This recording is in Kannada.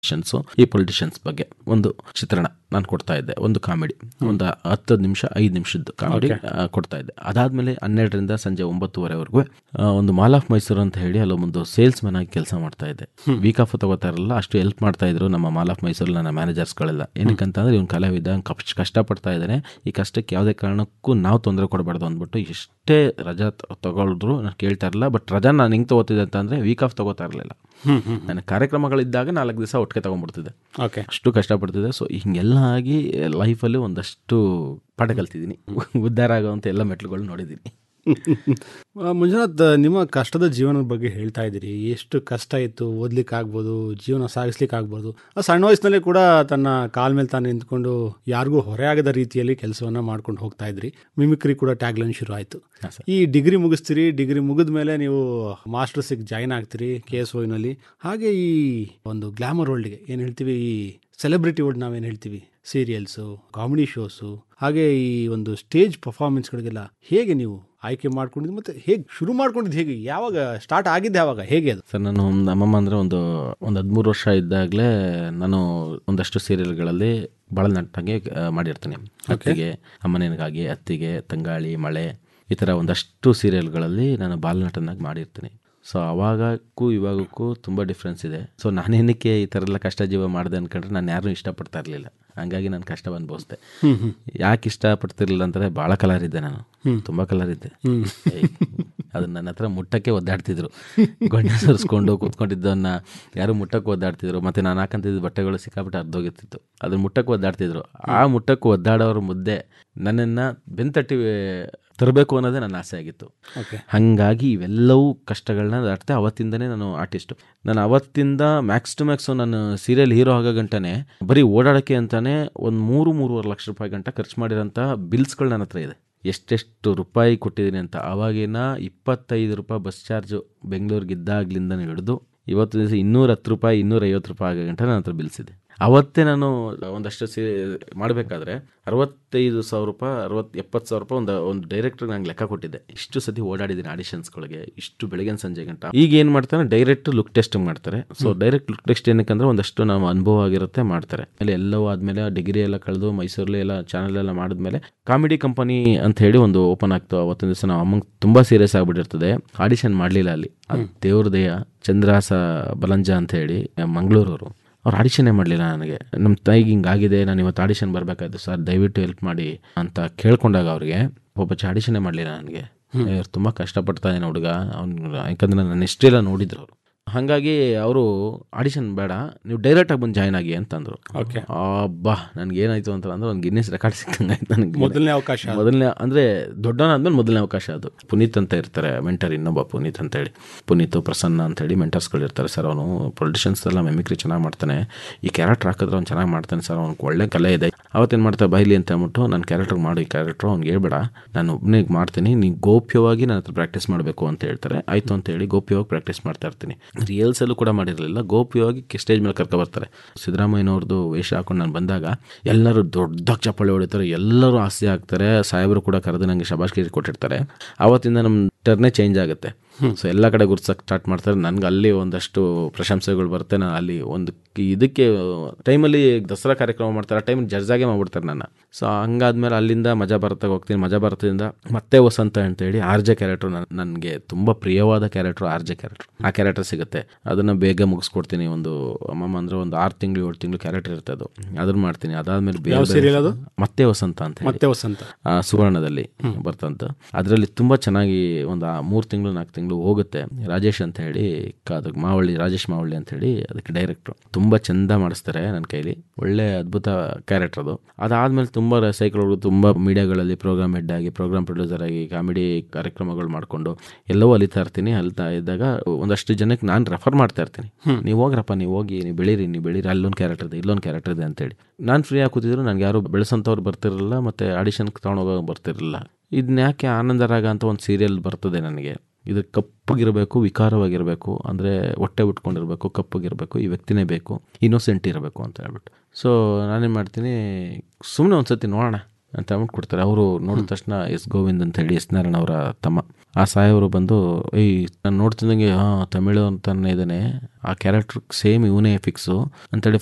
ಪೊಲಿಟಿಷಿಯನ್ಸು ಈ ಪೊಲಿಟಿಷಿಯನ್ಸ್ ಬಗ್ಗೆ ಒಂದು ಚಿತ್ರಣ ನಾನು ಕೊಡ್ತಾ ಇದ್ದೆ ಒಂದು ಕಾಮಿಡಿ ಒಂದು ಹತ್ತು ನಿಮಿಷ ಐದು ನಿಮಿಷದ್ದು ಕಾಮಿಡಿ ಕೊಡ್ತಾ ಇದ್ದೆ ಅದಾದ್ಮೇಲೆ ಹನ್ನೆರಡರಿಂದ ಸಂಜೆ ಒಂಬತ್ತುವರೆವರೆಗೂ ಆ, ಒಂದು ಮಾಲ್ ಆಫ್ ಮೈಸೂರು ಅಂತ ಹೇಳಿ ಅಲ್ಲೊಂದು ಸೇಲ್ಸ್ ಮ್ಯಾನ್ ಆಗಿ ಕೆಲಸ ಮಾಡ್ತಾ ಇದ್ದೆ ವೀಕ್ ಆಫ್ ತಗೋತಾ ಇರಲ್ಲ ಅಷ್ಟು ಹೆಲ್ಪ್ ಮಾಡ್ತಾ ಇದ್ರು ನಮ್ಮ ಮಾಲ್ ಆಫ್ ಮೈಸೂರು ನನ್ನ ಮ್ಯಾನೇಜರ್ಸ್ಗಳೆಲ್ಲ ಏನಕ್ಕೆ ಅಂತಂದ್ರೆ ಇವ್ನು ಕಲಾವಿದ ಅವ್ನು ಕಷ್ಟ ಕಷ್ಟಪಡ್ತಾ ಇದ್ದಾನೆ ಈ ಕಷ್ಟಕ್ಕೆ ಯಾವುದೇ ಕಾರಣಕ್ಕೂ ನಾವು ತೊಂದರೆ ಕೊಡಬಾರ್ದು ಅಂದ್ಬಿಟ್ಟು ಎಷ್ಟೇ ರಜಾ ತ- ತಗೊಳಿದ್ರು ನಾನು ಕೇಳ್ತಾ ಇರಲಿಲ್ಲ ಬಟ್ ರಜಾ ನಾನು ಹೆಂಗೆ ತಗೋತಿದ್ದೆ ಅಂತಂದ್ರೆ ವೀಕ್ ಆಫ್ ತಗೋತಾ ಇರಲಿಲ್ಲ ನನ್ನ ಕಾರ್ಯಕ್ರಮಗಳಿದ್ದಾಗ ನಾಲ್ಕು ದಿವಸ ಒಟ್ಟಿಗೆ ತಗೊಂಡ್ಬಿಡ್ತಿದ್ದೆ ಓಕೆ ಅಷ್ಟು ಕಷ್ಟಪಡ್ತಿದ್ದೆ ಸೊ ಹಿಂಗೆಲ್ಲ ಆಗಿ ಲೈಫಲ್ಲಿ ಒಂದಷ್ಟು ಪಾಠ ಕಲ್ತಿದ್ದೀನಿ ಉದ್ಧಾರ ಆಗೋವಂಥ ಎಲ್ಲ ಮೆಟ್ಲುಗಳು ನೋಡಿದ್ದೀನಿ ಮಂಜುನಾಥ್ ನಿಮ್ಮ ಕಷ್ಟದ ಜೀವನದ ಬಗ್ಗೆ ಹೇಳ್ತಾ ಇದ್ದೀರಿ ಎಷ್ಟು ಕಷ್ಟ ಇತ್ತು ಓದ್ಲಿಕ್ಕೆ ಆಗ್ಬೋದು ಜೀವನ ಸಾಗಿಸ್ಲಿಕ್ಕೆ ಆಗ್ಬೋದು ಆ ಸಣ್ಣ ವಯಸ್ಸಿನಲ್ಲೇ ಕೂಡ ತನ್ನ ಕಾಲ್ ಮೇಲೆ ತಾನು ನಿಂತ್ಕೊಂಡು ಯಾರಿಗೂ ಹೊರೆ ಆಗದ ರೀತಿಯಲ್ಲಿ ಕೆಲಸವನ್ನ ಮಾಡ್ಕೊಂಡು ಹೋಗ್ತಾ ಇದ್ರಿ ಮಿಮಿಕ್ರಿ ಕೂಡ ಟ್ಯಾಗ್ಲೈನ್ ಶುರು ಆಯಿತು ಹಾಂ ಸರ್ ಈ ಡಿಗ್ರಿ ಮುಗಿಸ್ತೀರಿ ಡಿಗ್ರಿ ಮುಗಿದ ಮೇಲೆ ನೀವು ಮಾಸ್ಟರ್ಸಿಗೆ ಜಾಯ್ನ್ ಆಗ್ತೀರಿ ಕೆ ಎಸ್ ಒನಲ್ಲಿ ಹಾಗೆ ಈ ಒಂದು ಗ್ಲಾಮರ್ ವರ್ಲ್ಡ್ಗೆ ಏನು ಹೇಳ್ತೀವಿ ಈ ಸೆಲೆಬ್ರಿಟಿ ವರ್ಲ್ಡ್ ನಾವೇನು ಹೇಳ್ತೀವಿ ಸೀರಿಯಲ್ಸು ಕಾಮಿಡಿ ಶೋಸು ಹಾಗೆ ಈ ಒಂದು ಸ್ಟೇಜ್ ಪರ್ಫಾರ್ಮೆನ್ಸ್ಗಳಿಗೆಲ್ಲ ಹೇಗೆ ನೀವು ಆಯ್ಕೆ ಮಾಡ್ಕೊಂಡಿದ್ದು ಮತ್ತೆ ಹೇಗೆ ಶುರು ಮಾಡ್ಕೊಂಡಿದ್ದು ಹೇಗೆ ಯಾವಾಗ ಸ್ಟಾರ್ಟ್ ಆಗಿದ್ದು ಯಾವಾಗ ಹೇಗೆ ಅದು ಸರ್ ನಾನು ನಮ್ಮಮ್ಮ ಅಂದರೆ ಒಂದು ಒಂದು ಹದಿಮೂರು ವರ್ಷ ಇದ್ದಾಗಲೇ ನಾನು ಒಂದಷ್ಟು ಸೀರಿಯಲ್ಗಳಲ್ಲಿ ಭಾಳ ನಟ್ಟಾಗಿ ಆ, ಮಾಡಿರ್ತೀನಿ ಅತ್ತಿಗೆ ಅಮ್ಮನೇನಿಗಾಗಿ ಅತ್ತಿಗೆ ತಂಗಾಳಿ ಮಳೆ ಈ ಥರ ಒಂದಷ್ಟು ಸೀರಿಯಲ್ಗಳಲ್ಲಿ ನಾನು ಬಾಲನಟನಾಗಿ ಮಾಡಿರ್ತೀನಿ ಸೊ ಅವಾಗಕ್ಕೂ ಇವಾಗಕ್ಕೂ ತುಂಬ ಡಿಫ್ರೆನ್ಸ್ ಇದೆ ಸೊ ನಾನೇನಕ್ಕೆ ಈ ಥರ ಎಲ್ಲ ಕಷ್ಟ ಜೀವ ಮಾಡಿದೆ ಅನ್ಕೊಂಡ್ರೆ ನಾನು ಯಾರನ್ನೂ ಇಷ್ಟಪಡ್ತಾ ಇರಲಿಲ್ಲ ಹಂಗಾಗಿ ನಾನು ಕಷ್ಟ ಅನುಭವಿಸ್ದೆ ಯಾಕೆ ಇಷ್ಟಪಡ್ತಿರ್ಲಿಲ್ಲ ಅಂದರೆ ಭಾಳ ಕಲರ್ ಇದ್ದೆ ನಾನು ತುಂಬ ಕಲರ್ ಇದ್ದೆ ಏಯ್, ಅದನ್ನ ನನ್ನ ಹತ್ರ ಮುಟ್ಟಕ್ಕೆ ಒದ್ದಾಡ್ತಿದ್ರು ಗೊಣ್ಣೆ ಸರಿಸ್ಕೊಂಡು ಕೂತ್ಕೊಂಡಿದ್ದವನ್ನ ಯಾರು ಮುಟ್ಟಕ್ಕೆ ಒದ್ದಾಡ್ತಿದ್ರು ಮತ್ತೆ ನಾನು ಹಾಕಂತಿದ್ದ ಬಟ್ಟೆಗಳು ಸಿಕ್ಕಾಬಿಟ್ಟು ಅರ್ಧೋಗಿರ್ತಿತ್ತು ಅದನ್ನ ಮುಟ್ಟಕ್ಕೆ ಒದ್ದಾಡ್ತಿದ್ರು ಆ ಮುಟ್ಟಕ್ಕೆ ಒದ್ದಾಡೋರ ಮುದ್ದೆ ನನ್ನನ್ನು ಬೆಂತಟ್ಟಿ ತರಬೇಕು ಅನ್ನೋದೇ ನನ್ನ ಆಸೆ ಆಗಿತ್ತು ಓಕೆ ಹಾಗಾಗಿ ಇವೆಲ್ಲವೂ ಕಷ್ಟಗಳನ್ನ ದಾಟ್ತೆ ಅವತ್ತಿಂದನೇ ನಾನು ಆರ್ಟಿಸ್ಟು ನಾನು ಅವತ್ತಿಂದ ಮ್ಯಾಕ್ಸ್ ಟು ಮ್ಯಾಕ್ಸ್ ನಾನು ಸೀರಿಯಲ್ ಹೀರೋ ಆಗೋ ಗಂಟನೆ ಬರೀ ಓಡಾಡೋಕ್ಕೆ ಅಂತಾನೆ ಒಂದು ಮೂರು ಮೂರುವರೆ ಲಕ್ಷ ರೂಪಾಯಿ ಗಂಟ ಖರ್ಚು ಮಾಡಿರೋಂಥ ಬಿಲ್ಸ್ಗಳು ನನ್ನ ಹತ್ರ ಇದೆ ಎಷ್ಟೆಷ್ಟು ರೂಪಾಯಿ ಕೊಟ್ಟಿದ್ದೀನಿ ಅಂತ ಆವಾಗಿನ ಇಪ್ಪತ್ತೈದು ರೂಪಾಯಿ ಬಸ್ ಚಾರ್ಜು ಬೆಂಗಳೂರಿಗೆ ಇದ್ದಾಗ್ಲಿಂದ ಹಿಡಿದು ಇವತ್ತು ದಿವಸ ಇನ್ನೂರ ಹತ್ತು ರೂಪಾಯಿ ಇನ್ನೂರ ಐವತ್ತು ರೂಪಾಯಿ ಆಗೋ ಗಂಟ ನನ್ನ ಹತ್ರ ಬಿಲ್ಸ್ ಇದೆ ಅವತ್ತೇ ನಾನು ಒಂದಷ್ಟು ಸೀ ಮಾಡಬೇಕಾದ್ರೆ ಅರವತ್ತೈದು ಸಾವಿರ ರೂಪಾಯಿ ಅರವತ್ತು ಎಪ್ಪತ್ತು ಸಾವಿರ ರೂಪಾಯಿ ಒಂದು ಒಂದು ಡೈರೆಕ್ಟ್ರಿಗೆ ನಂಗೆ ಲೆಕ್ಕ ಕೊಟ್ಟಿದ್ದೆ ಇಷ್ಟು ಸತಿ ಓಡಾಡಿದ್ದೀನಿ ಆಡಿಷನ್ಸ್ಗಳಿಗೆ ಇಷ್ಟು ಬೆಳಗಿನ ಸಂಜೆ ಗಂಟ ಈಗ ಏನು ಮಾಡ್ತಾರೆ ಡೈರೆಕ್ಟ್ ಲುಕ್ ಟೆಸ್ಟ್ ಮಾಡ್ತಾರೆ ಸೊ ಡೈರೆಕ್ಟ್ ಲುಕ್ ಟೆಸ್ಟ್ ಏನಕ್ಕೆ ಅಂದ್ರೆ ಒಂದಷ್ಟು ನಾವು ಅನುಭವ ಆಗಿರುತ್ತೆ ಮಾಡ್ತಾರೆ ಆಮೇಲೆ ಎಲ್ಲವೂ ಆದಮೇಲೆ ಡಿಗ್ರಿ ಎಲ್ಲ ಕಳೆದು ಮೈಸೂರಲ್ಲಿ ಎಲ್ಲ ಚಾನಲ್ ಎಲ್ಲ ಮಾಡಿದ್ಮೇಲೆ ಕಾಮಿಡಿ ಕಂಪನಿ ಅಂತ ಹೇಳಿ ಒಂದು ಓಪನ್ ಆಗ್ತು ಅವತ್ತಿನ ದಿವಸ ನಾವು ಅಮ್ಮಂಗೆ ತುಂಬ ಸೀರಿಯಸ್ ಆಗಿಬಿಟ್ಟಿರ್ತದೆ ಆಡಿಷನ್ ಮಾಡಲಿಲ್ಲ ಅಲ್ಲಿ ಅದು ದೇವ್ರ ದಯ ಚಂದ್ರಹಾಸ ಬಲಂಜ ಅಂತ ಹೇಳಿ ಮಂಗಳೂರವರು ಅವ್ರು ಆಡಿಷನ್ನೇ ಮಾಡಲಿಲ್ಲ ನನಗೆ ನಮ್ಮ ತಾಯಿಗೆ ಹಿಂಗಾಗಿದೆ ನಾನು ಇವತ್ತು ಆಡಿಷನ್ ಬರಬೇಕಾಯ್ತು ಸರ್ ದಯವಿಟ್ಟು ಹೆಲ್ಪ್ ಮಾಡಿ ಅಂತ ಕೇಳ್ಕೊಂಡಾಗ ಅವ್ರಿಗೆ ಒಬ್ಬ ಆಡಿಷನ್ನೇ ಮಾಡಲಿಲ್ಲ ನನಗೆ ಇವ್ರು ತುಂಬ ಕಷ್ಟಪಡ್ತಾ ಇದ್ದಾನೆ ಹುಡುಗ ಅವ್ನು ಯಾಕಂದ್ರೆ ನನ್ನ ಎಷ್ಟೆಲ್ಲ ನೋಡಿದ್ರು ಅವರು ಹಾಗಾಗಿ ಅವರು ಆಡಿಷನ್ ಬೇಡ ನೀವು ಡೈರೆಕ್ಟಾಗಿ ಬಂದು ಜಾಯ್ನ್ ಆಗಿ ಅಂತಂದರು ಓಕೆ ಅಬ್ಬಾ ನನಗೆ ಏನಾಯ್ತು ಅಂತ ಅಂದ್ರೆ ಒಂದು ಗಿನ್ನಿಸ್ ರೆಕಾರ್ಡ್ ಸಿಕ್ಕಂಗಾಯ್ತು ನನಗೆ ಮೊದಲನೇ ಅವಕಾಶ ಮೊದಲನೇ ಅಂದರೆ ದೊಡ್ಡವನಾದ್ಮೇಲೆ ಮೊದಲನೇ ಅವಕಾಶ ಅದು ಪುನೀತ್ ಅಂತ ಇರ್ತಾರೆ ಮೆಂಟರ್ ಇನ್ನೊಬ್ಬ ಪುನೀತ್ ಅಂತ ಹೇಳಿ ಪುನೀತ್ ಪ್ರಸನ್ನ ಅಂತ ಹೇಳಿ ಮೆಂಟರ್ಸ್ಗಳು ಇರ್ತಾರೆ ಸರ್ ಅವನು ಪೊಲಿಟಿಷನ್ಸ್ ಎಲ್ಲ ಮೆಮಿಕ್ರಿ ಚೆನ್ನಾಗಿ ಮಾಡ್ತಾನೆ ಈ ಕ್ಯಾರೆಕ್ಟರ್ ಹಾಕಿದ್ರೆ ಅವ್ನು ಚೆನ್ನಾಗಿ ಮಾಡ್ತಾನೆ ಸರ್ ಅವ್ನಿಗೆ ಒಳ್ಳೆ ಕಲೆ ಇದೆ ಅವತ್ತೇನು ಮಾಡ್ತಾರೆ ಬೈಲಿ ಅಂತ ಹೇಳ್ಬಿಟ್ಟು ನಾನು ಕ್ಯಾರೆಕ್ಟರ್ ಮಾಡು ಈ ಕ್ಯಾರೆಕ್ಟ್ರು ಅವ್ನಿಗೆ ಹೇಳ್ಬೇಡ ನಾನು ಒಬ್ಬನಿಗೆ ಮಾಡ್ತೀನಿ ನೀನು ಗೋಪ್ಯವಾಗಿ ನನ್ನ ಹತ್ರ ಪ್ರಾಕ್ಟೀಸ್ ಮಾಡಬೇಕು ಅಂತ ಹೇಳ್ತಾರೆ ಆಯಿತು ಅಂತ ಹೇಳಿ ಗೋಪ್ಯವಾಗಿ ಪ್ರಾಕ್ಟೀಸ್ ಮಾಡ್ತಾ ಇರ್ತೀನಿ ರಿಯಲ್ಸಲ್ಲೂ ಕೂಡ ಮಾಡಿರಲಿಲ್ಲ ಗೋಪ್ಯವಾಗಿ ಸ್ಟೇಜ್ ಮೇಲೆ ಕರ್ಕೊ ಬರ್ತಾರೆ ಸಿದ್ದರಾಮಯ್ಯನವ್ರದ್ದು ವೇಷ ಹಾಕೊಂಡು ನಾನು ಬಂದಾಗ ಎಲ್ಲರೂ ದೊಡ್ಡದಾಗಿ ಚಪ್ಪಾಳೆ ಹೊಡಿತಾರೆ ಎಲ್ಲರೂ ಆಸ್ತಿ ಆಗ್ತಾರೆ ಸಾಹೇಬರು ಕೂಡ ಕರೆದು ನನಗೆ ಶಬಾಷ್ಗಿರಿ ಕೊಟ್ಟಿರ್ತಾರೆ ಆವತ್ತಿಂದ ನಮ್ಮ ಟರ್ನೇ ಚೇಂಜ್ ಆಗುತ್ತೆ ಸೊ ಎಲ್ಲ ಕಡೆ ಗುರ್ಸಕ್ಕೆ ಸ್ಟಾರ್ಟ್ ಮಾಡ್ತಾರೆ ನನಗೆ ಅಲ್ಲಿ ಒಂದಷ್ಟು ಪ್ರಶಂಸೆಗಳು ಬರುತ್ತೆ ನಾನು ಅಲ್ಲಿ ಒಂದು ಕಿ- ಇದಕ್ಕೆ ಟೈಮಲ್ಲಿ ದಸರಾ ಕಾರ್ಯಕ್ರಮ ಮಾಡ್ತಾರೆ ಆ ಟೈಮ್ ಜಡ್ಜಾಗೆ ಮಾಡ್ಬಿಡ್ತಾರೆ ನನ್ನ ಸೊ ಹಂಗಾದ್ಮೇಲೆ ಅಲ್ಲಿಂದ ಮಜಾ ಭಾರತಕ್ಕೆ ಹೋಗ್ತೀನಿ ಮಜಾ ಭಾರತದಿಂದ ಮತ್ತೆ ವಸಂತ ಅಂತ ಹೇಳಿ ಆರ್ ಜೆ ಕ್ಯಾರೆಕ್ಟರ್ ನನಗೆ ತುಂಬ ಪ್ರಿಯವಾದ ಕ್ಯಾರೆಕ್ಟರ್ ಆರ್ ಜೆ ಕ್ಯಾರೆಕ್ಟರ್ ಆ ಕ್ಯಾರೆಕ್ಟರ್ ಸಿಗುತ್ತೆ ಅದನ್ನು ಬೇಗ ಮುಗಿಸ್ಕೊಡ್ತೀನಿ ಒಂದು ಅಮ್ಮಮ್ಮ ಅಂದ್ರೆ ಒಂದು ಆರು ತಿಂಗಳು ಏಳು ತಿಂಗಳು ಕ್ಯಾರೆಕ್ಟರ್ ಇರುತ್ತೆ ಅದು ಅದನ್ನ ಮಾಡ್ತೀನಿ ಅದಾದ್ಮೇಲೆ ಬೇರೆ ಯಾವ ಬೇರೆ- serial ಅದು? ಮತ್ತೆ ವಸಂತ ಅಂತ ಹೇಳಿ ಮತ್ತೆ ವಸಂತ ಆ, ಸುವರ್ಣದಲ್ಲಿ ಬರ್ತಂತ ಅದರಲ್ಲಿ ತುಂಬ ಚೆನ್ನಾಗಿ ಒಂದು ಮೂರು ತಿಂಗಳು ನಾಲ್ಕು ತಿಂಗಳು ಹೋಗುತ್ತೆ ರಾಜೇಶ್ ಅಂತ ಹೇಳಿ ಕ- ಅದಕ್ಕೆ ಮಾವಳ್ಳಿ ರಾಜೇಶ್ ಮಾವಳ್ಳಿ ಅಂತ ಹೇಳಿ ಅದಕ್ಕೆ ಡೈರೆಕ್ಟ್ರು ತುಂಬ ಚಂದ ಮಾಡಿಸ್ತಾರೆ ನನ್ನ ಕೈಲಿ ಒಳ್ಳೆ ಅದ್ಭುತ ಕ್ಯಾರೆಕ್ಟರ್ ಅದು ಅದಾದ್ಮೇಲೆ ತುಂಬ ಸೈಕಲ್ ತುಂಬ ಮೀಡಿಯಾಗಳಲ್ಲಿ ಪ್ರೋಗ್ರಾಮ್ ಹೆಡ್ ಆಗಿ ಪ್ರೋಗ್ರಾಮ್ ಪ್ರೊಡ್ಯೂಸರ್ ಆಗಿ ಕಾಮಿಡಿ ಕಾರ್ಯಕ್ರಮಗಳು ಮಾಡಿಕೊಂಡು ಎಲ್ಲವೂ ಅಲಿತಾ ಇರ್ತೀನಿ ಅಲಿತಾ ಇದ್ದಾಗ ಒಂದಷ್ಟು ಜನಕ್ಕೆ ನಾನು ರೆಫರ್ ಮಾಡ್ತಾ ಇರ್ತೀನಿ ನೀವು ಹೋಗ್ರಪ್ಪ ನೀವು ಹೋಗಿ ನೀವು ಬೆಳೀರಿ ನೀವು ಬೆಳೀರಿ ಅಲ್ಲೊಂದು ಕ್ಯಾರೆಕ್ಟರ್ ಇದೆ ಇಲ್ಲೊಂದು ಕ್ಯಾರೆಕ್ಟರ್ ಇದೆ ಅಂತೇಳಿ ನಾನು ಫ್ರೀ ಆಗಿ ಕೂತಿದ್ರು ನನಗೆ ಯಾರು ಬೆಳೆಸೋಂಥವ್ರು ಬರ್ತಿರಲಿಲ್ಲ ಮತ್ತು ಆಡಿಷನ್ಗೆ ತೊಗೊಂಡೋಗೋ ಬರ್ತಿರಲಿಲ್ಲ ಇದನ್ನ ಯಾಕೆ ಆನಂದರಾಗ ಅಂತ ಒಂದು ಸೀರಿಯಲ್ ಬರ್ತದೆ ನನಗೆ ಇದು ಕಪ್ಪಗಿರಬೇಕು ವಿಕಾರವಾಗಿರಬೇಕು ಅಂದರೆ ಹೊಟ್ಟೆ ಬಿಟ್ಕೊಂಡಿರಬೇಕು ಕಪ್ಪಗಿರಬೇಕು ಈ ವ್ಯಕ್ತಿನೇ ಬೇಕು ಇನ್ನೋಸೆಂಟ್ ಇರಬೇಕು ಅಂತ ಹೇಳ್ಬಿಟ್ಟು ಸೊ ನಾನೇನು ಮಾಡ್ತೀನಿ ಸುಮ್ಮನೆ ಒಂದು ಸತಿ ನೋಡೋಣ ಅಂತ ಅಂದ್ಬಿಟ್ಟು ಕೊಡ್ತಾರೆ ಅವರು ನೋಡಿದ ತಕ್ಷಣ ಎಸ್ ಗೋವಿಂದ್ ಅಂತ ಹೇಳಿ ಎಸ್ ನಾರಾಯಣ ಅವರ ತಮ್ಮ ಆ ಸಾಯವರು ಬಂದು ಈ ನಾನು ನೋಡ್ತಿದ್ದಂಗೆ ಹಾಂ ತಮಿಳು ಅಂತಾನೆ ಇದ್ದಾನೆ ಆ ಕ್ಯಾರೆಕ್ಟರ್ ಸೇಮ್ ಇವನೇ ಫಿಕ್ಸು ಅಂತೇಳಿ